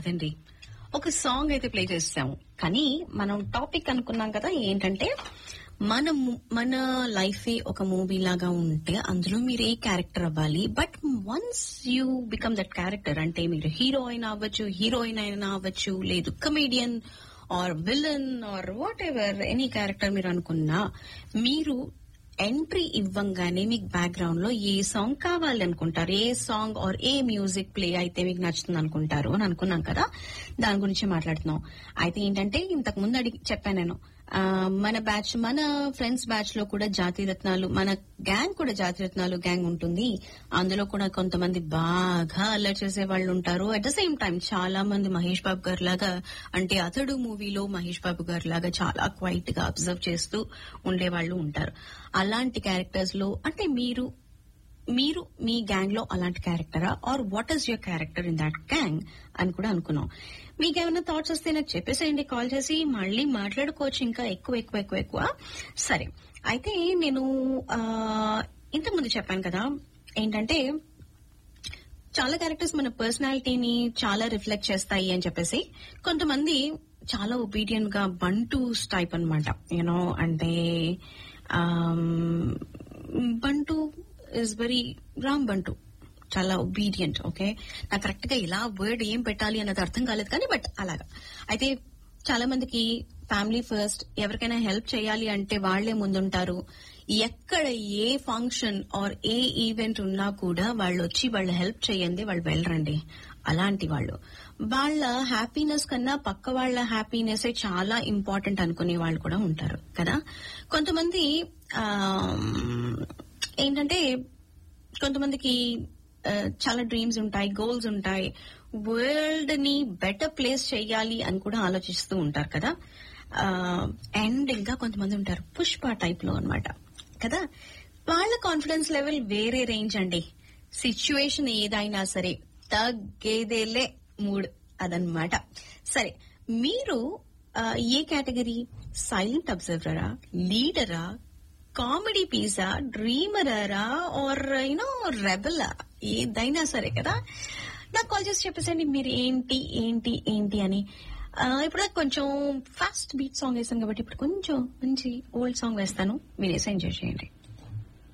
కాదండి ఒక సాంగ్ అయితే ప్లే చేస్తాము కానీ మనం టాపిక్ అనుకున్నాం కదా ఏంటంటే మన ము- మన లైఫ్ ఒక మూవీ లాగా ఉంటే అందులో మీరు ఏ క్యారెక్టర్ అవ్వాలి but once you become that character అంటే మీరు హీరో అయినా అవ్వచ్చు హీరోయిన్ అయినా అవ్వచ్చు లేదు comedian or villain or whatever any character మీరు అనుకున్నా మీరు ఎంట్రీ ఇవ్వంగానే మీకు బ్యాక్గ్రౌండ్ లో ఏ సాంగ్ కావాలి అనుకుంటారు ఏ సాంగ్ ఆర్ ఏ మ్యూజిక్ ప్లే అయితే మీకు నచ్చుతుంది అనుకుంటారు అని అనుకున్నాం కదా దాని గురించి మాట్లాడుతున్నాం అయితే ఏంటంటే ఇంతకు ముందు అడిగి చెప్పాను నేను ఆ, మన బ్యాచ్ మన ఫ్రెండ్స్ బ్యాచ్ లో కూడా జాతి రత్నాలు మన గ్యాంగ్ కూడా జాతి రత్నాలు గ్యాంగ్ ఉంటుంది అందులో కూడా కొంతమంది బాగా అల్లరి చేసే వాళ్ళు ఉంటారు అట్ ద సేమ్ టైం చాలా మంది మహేష్ బాబు గారు లాగా అంటే అతడు మూవీలో మహేష్ బాబు గారు లాగా చాలా క్వైట్ గా అబ్జర్వ్ చేస్తూ ఉండే వాళ్ళు ఉంటారు అలాంటి క్యారెక్టర్స్ లో అంటే మీరు మీరు మీ గ్యాంగ్ లో అలాంటి క్యారెక్టరా or what is your character in that gang అని కూడా అనుకున్నాం మీకు ఏమైనా థాట్స్ వస్తే నాకు చెప్పేసేయండి కాల్ చేసి మళ్ళీ మాట్లాడుకోవచ్చు ఇంకా ఎక్కువ ఎక్కువ ఎక్కువ ఎక్కువ సరే అయితే నేను ఆ, ఇంతకుముందు చెప్పాను కదా ఏంటంటే చాలా క్యారెక్టర్స్ మన పర్సనాలిటీని చాలా రిఫ్లెక్ట్ చేస్తాయి అని చెప్పేసి కొంతమంది చాలా ఒబీడియంట్ గా బంటూస్ టైప్ అనమాట యూనో అంటే బంటు ఇస్ వెరీ రామ్ బంటు చాలా ఒబీడియంట్ ఓకే నాకు కరెక్ట్ గా ఇలా వర్డ్ ఏం పెట్టాలి అన్నది అర్థం కాలేదు కానీ బట్ అలాగా అయితే చాలా మందికి ఫ్యామిలీ ఫస్ట్ ఎవరికైనా హెల్ప్ చేయాలి అంటే వాళ్లే ముందుంటారు ఎక్కడ ఏ ఫంక్షన్ ఆర్ ఏ ఈవెంట్ ఉన్నా కూడా వాళ్ళు వచ్చి వాళ్ళు హెల్ప్ చేయండి వాళ్ళు వెళ్ళరండి అలాంటి వాళ్ళు వాళ్ళ హ్యాపీనెస్ కన్నా పక్క వాళ్ళ హ్యాపీనెస్ చాలా ఇంపార్టెంట్ అనుకునే వాళ్ళు కూడా ఉంటారు కదా కొంతమంది ఆ, ఏంటంటే కొంతమందికి ఆ, చాలా డ్రీమ్స్ ఉంటాయి గోల్స్ ఉంటాయి వరల్డ్ ని బెటర్ ప్లేస్ చేయాలి అని కూడా ఆలోచిస్తూ ఉంటారు కదా అండ్ ఇంకా కొంతమంది ఉంటారు పుష్ప టైప్ లో అన్నమాట కదా వాళ్ళ కాన్ఫిడెన్స్ లెవెల్ వేరే రేంజ్ అండి సిచ్యువేషన్ ఏదైనా సరే తగ్గేదేలే మూడ్ అదనమాట సరే మీరు ఆ, ఏ కేటగిరీ సైలెంట్ అబ్జర్వరా లీడరా కామెడీ పీసా డ్రీమరా ఆర్ యూనో రెబలా ఏదైనా సరే కదా నాకు కాల్ చేసి చెప్పేసండి మీరు ఏంటి ఏంటి ఏంటి అని ఆ, ఇప్పుడు నాకు కొంచెం ఫాస్ట్ బీట్ సాంగ్ వేసాను కాబట్టి ఇప్పుడు కొంచెం మంచి ఓల్డ్ సాంగ్ వేస్తాను మీరు వేసి ఎంజాయ్ చేయండి